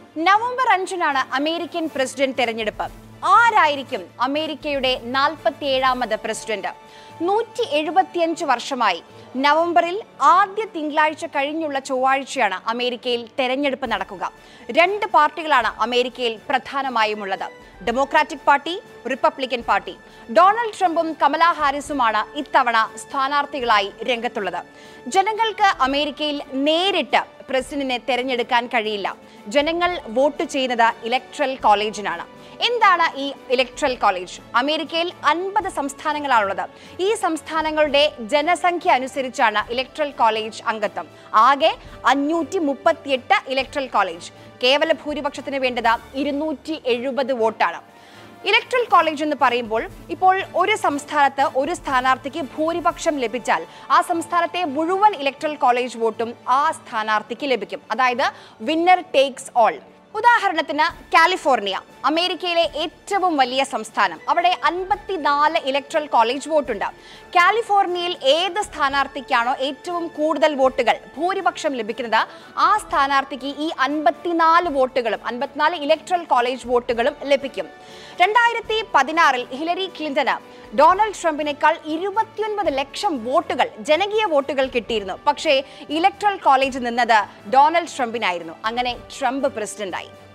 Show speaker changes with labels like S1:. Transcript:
S1: November അഞ്ചിനാണ് American president തെരഞ്ഞെടുപ്പ് ആരായിരിക്കും അമേരിക്കയുടെ നാൽപ്പത്തിയേഴാമത് പ്രസിഡന്റ് നൂറ്റി എഴുപത്തിയഞ്ച് വർഷമായി നവംബറിൽ ആദ്യ തിങ്കളാഴ്ച കഴിഞ്ഞുള്ള ചൊവ്വാഴ്ചയാണ് അമേരിക്കയിൽ തെരഞ്ഞെടുപ്പ് നടക്കുക രണ്ട് പാർട്ടികളാണ് അമേരിക്കയിൽ പ്രധാനമായും ഉള്ളത് Democratic party Republican party Donald ട്രംപും കമല ഹാരിസുമാണ് ഇത്തവണ സ്ഥാനാർത്ഥികളായി രംഗത്തുള്ളത് ജനങ്ങൾക്ക് അമേരിക്കയിൽ നേരിട്ട് പ്രസിഡന്റിനെ തെരഞ്ഞെടുക്കാൻ കഴിയില്ല ജനങ്ങൾ വോട്ട് ചെയ്യുന്നത് ഇലക്ട്രൽ കോളേജിനാണ് എന്താണ് ഈ ഇലക്ട്രൽ കോളേജ് അമേരിക്കയിൽ അൻപത് സംസ്ഥാനങ്ങളാണുള്ളത് ഈ സംസ്ഥാനങ്ങളുടെ ജനസംഖ്യ അനുസരിച്ചാണ് ഇലക്ട്രൽ കോളേജ് അംഗത്വം ആകെ അഞ്ഞൂറ്റി മുപ്പത്തിയെട്ട് ഇലക്ട്രൽ കോളേജ് കേവല ഭൂരിപക്ഷത്തിന് വേണ്ടത് ഇരുന്നൂറ്റി എഴുപത് വോട്ടാണ് ഇലക്ട്രൽ കോളേജ് എന്ന് പറയുമ്പോൾ ഇപ്പോൾ ഒരു സംസ്ഥാനത്ത് ഒരു സ്ഥാനാർത്ഥിക്ക് ഭൂരിപക്ഷം ലഭിച്ചാൽ ആ സംസ്ഥാനത്തെ മുഴുവൻ ഇലക്ട്രൽ കോളേജ് വോട്ടും ആ സ്ഥാനാർത്ഥിക്ക് ലഭിക്കും അതായത് വിന്നർ ടേക്സ് ഓൾ ഉദാഹരണത്തിന് കാലിഫോർണിയ അമേരിക്കയിലെ ഏറ്റവും വലിയ സംസ്ഥാനം അവിടെ അൻപത്തിനാല് ഇലക്ട്രൽ കോളേജ് വോട്ടുണ്ട് കാലിഫോർണിയയിൽ ഏത് സ്ഥാനാർത്ഥിക്കാണോ ഏറ്റവും കൂടുതൽ വോട്ടുകൾ ഭൂരിപക്ഷം ലഭിക്കുന്നത് ആ സ്ഥാനാർത്ഥിക്ക് ഈ അൻപത്തിനാല് വോട്ടുകളും അൻപത്തിനാല് ഇലക്ട്രൽ കോളേജ് വോട്ടുകളും ലഭിക്കും രണ്ടായിരത്തി പതിനാറിൽ ഹിലരി ക്ലിന്റന് ഡൊണാൾഡ് ട്രംപിനേക്കാൾ ഇരുപത്തിയൊൻപത് ലക്ഷം വോട്ടുകൾ ജനകീയ വോട്ടുകൾ കിട്ടിയിരുന്നു പക്ഷേ ഇലക്ട്രൽ കോളേജ് നിന്നത് ഡൊണാൾഡ് ട്രംപിനായിരുന്നു അങ്ങനെ ട്രംപ് പ്രസിഡന്റായി